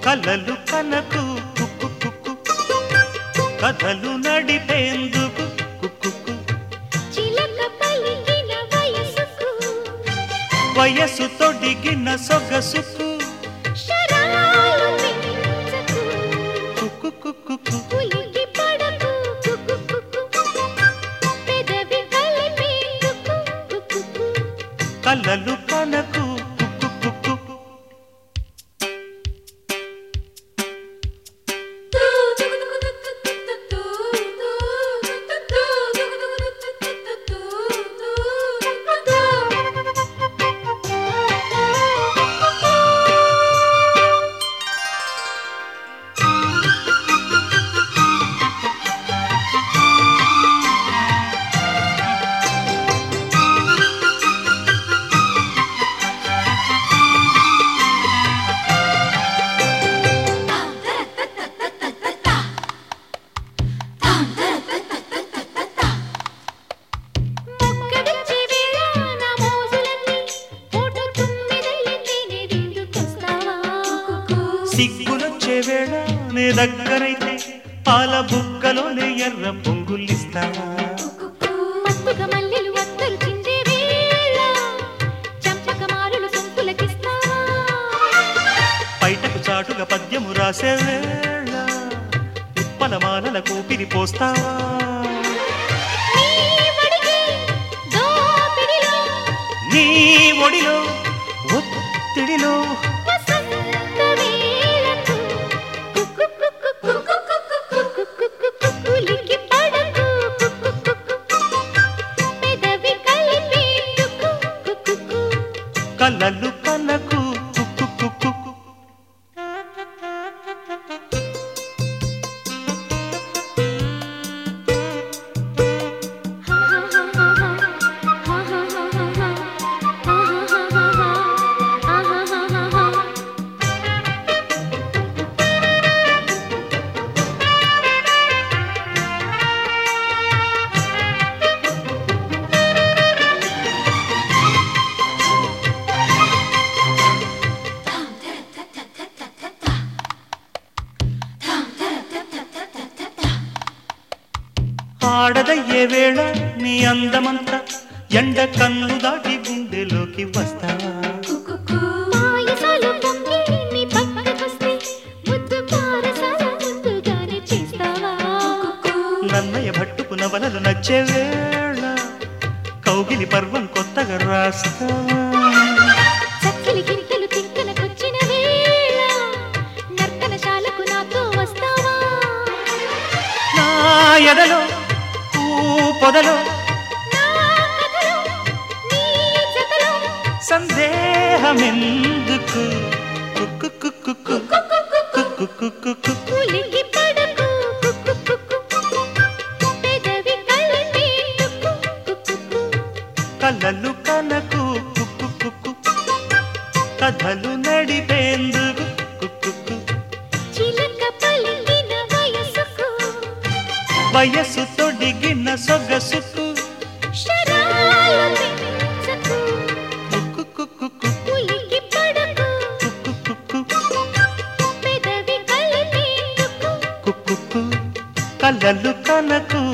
కలలు కనకు కుక్కు కుక్కు కథలు నడిపేందుకు కుక్కు చిలక పలికిన వయసుకు వయసు తొడిగిన సొగసుకు శరాలు పెంచకు కుక్కు కుక్కు ఉలికి పడకు కుకు కుకు పెదవి కలిపేందుకు కుకు కలలు కనకు కుక్కు కుక్కు మొక్కడిచ్చే వేళ నా మోజులన్నీ పూట తుమ్మెదల్లి తేనె విందుకొస్తావా సిగ్గులొచ్చే వేళ నే దగ్గరైతే పాల బుగ్గలోనే ఎర్ర పొంగులిస్తావా మత్తుగా మల్లెలు వత్తలు చిందే వేళ చంపక మారులు సొంపులకిస్తావా బయటకు చాటుగా పద్యము రాసే వేళ ఉప్పల మాలల కూపిరి పోస్తావా నీ వడిగే దోపిడిలో నీ ఒడిలో ఒత్తిడిలో వసంత వేళకు కుక్కు కుక్కు కుక్కు కుక్కు కులికి పడకు కుక్కు కుక్కు పెదవి కలిపేందుకు కుక్కు కలలు కనకు కుక్కు కుక్కు ఆడదయ్యే వేళ నీ అందమంతా ఎండ కన్ను దాటి గుండెలోకి వస్తావా పాయసాలు పొంగి నీ పక్కకొస్తే ముద్దు పారసాల ముందుగానే చేస్తావా నన్నయ్య భట్టుకు నవలలు నచ్చే వేళ కౌగిలి పర్వం కొత్తగా రాస్తావా చక్కిలి గిరికలు తిక్కనకొచ్చిన వేళ నర్తనశాలకు నాతో వస్తావా నా ఎదలో పూ పొదలో నా కథలో నీ జతలో సందేహమెందుకు కుక్కు కుక్కు కుక్కు కుక్కు కుక్కు ఉలికి పడకు కుక్కు కుక్కు పెదవి కలిపేందుకు కుక్కు కలలు కనకు కుక్కు కుక్కు కథలు నడిపేందుకు కుక్కు చిలక పలికిన వయసుకు వయస్సు తొడిగిన సొగసుకు శరాలు పెంచకు కుక్కు కుక్కు ఉలికి పడకు కుక్కు కుక్కు పెదవి కలిపేందుకు కుక్కు కలలు కనకు